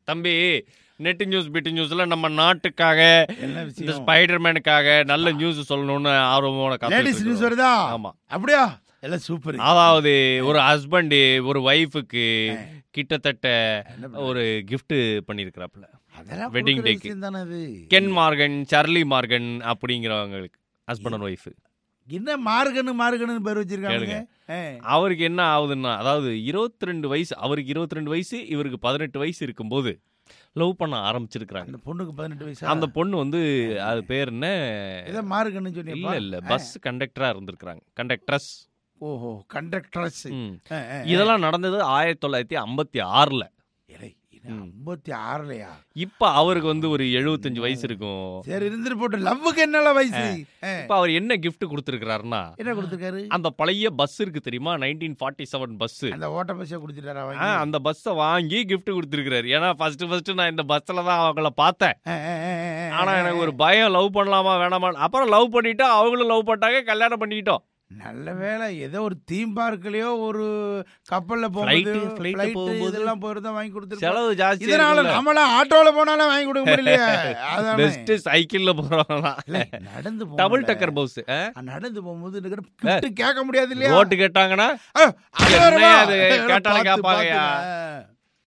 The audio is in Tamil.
தம்பி நெட் நியூஸ் பிட் நியூஸ்ல நம்ம நாட்டுக்காக என்ன இந்த விஷயம் ஸ்பைடர்மேனுக்காக நல்ல நியூஸ் சொல்லணும்னு ஆர்வமோட லேடிஸ் காத்துட்டு நியூஸ் இருக்கோம். வருதா ஆமா அப்படியா எல்லாம் சூப்பர் அதாவது ஒரு ஹஸ்பண்ட் ஒரு ஒய்ஃபுக்கு கிட்டத்தட்ட என்ன பண்ண- ஒரு gift பண்ணிருக்கிறாப்புல அதெல்லாம் wedding கொடுக்குற day க்கு. விஷயம் தானே அது கென் மார்கன் சார்லி மார்கன் அப்படிங்கிறவங்களுக்கு ஹஸ்பண்ட் அண்ட் ஒய்ஃப் என்ன மார்கனு மார்கனு பேர் வச்சிருக்காங்க ஆ. அவருக்கு என்ன ஆகுதுன்னா அதாவது 22 வயசு அவருக்கு 22 வயசு இவருக்கு பதினெட்டு வயசு இருக்கும்போது லவ் பண்ண ஆரம்பிச்சிருக்கிறாங்க அந்த பொண்ணுக்கு பதினெட்டு வயசு அந்த பொண்ணு வந்து அது பேர் என்ன ஏதோ மார்கன்னு இல்ல சொன்னீங்க இல்ல பஸ் கண்டக்டரா இருந்திருக்கிறாங்க கண்டக்டரஸ் ஓஹோ கண்டக்டர்ஸ் இதெல்லாம் நடந்தது ஆயிரத்தி தொள்ளாயிரத்தி ஐம்பத்தி ஆறுல ம். ஐம்பத்தி ஆறுலயா இப்ப அவருக்கு வந்து ஒரு 75 வயசு இருக்கும் சரி இருந்துட்டு போட்டு லவ்வுக்கு என்னல வயசு ஆ. இப்ப அவர் என்ன gift கொடுத்திருக்கிறாருன்னா என்ன கொடுத்துருக்காரு அந்த பழைய பஸ் இருக்கு தெரியுமா நைன்டீன் ஃபார்ட்டி செவன் பஸ் அந்த ஓட்ட பஸ்ஸை கொடுத்துட்டாரா வாங்கி? அந்த பஸ்ஸை வாங்கி gift கொடுத்திருக்கிறாரு ஏன்னா ஃபர்ஸ்ட் ஃபர்ஸ்ட் நான் இந்த பஸ்ல தான் அவங்கள பார்த்தேன் ஆ, ஆ, ஆ, ஆ, ஆ. ஆனா எனக்கு ஒரு பயம் லவ் பண்ணலாமா வேணாமா அப்புறம் லவ் பண்ணிட்டு அவங்களும் லவ் பண்ணிட்டாங்க கல்யாணம் பண்ணிக்கிட்டோம் நல்ல வேளை ஏதோ ஒரு தீம் பார்க்லயோ ஒரு கப்பல்ல Flight, போகும்போது flight flight போகும்போது. இதெல்லாம் போயிருந்தா வாங்கி கொடுத்துருப்போம் செலவு ஜாஸ்தி இதனால நம்மள ஆட்டோல போனாலும் வாங்கி கொடுக்க முடியலையே அதானே. பெஸ்ட் சைக்கிள்ல போறவங்க இல்ல, நடந்து போகணும்ல. டபுள் டக்கர் பஸ் நடந்து போகும்போது இந்த gift கேட்க முடியாது இல்லையா ஓட்டு கேட்டாங்கன்னா ஆ, அது வேற என்னையா வா. அது? கேட்டாலும் பார்த்து, கேட்பாங்கயா? பார்த்து.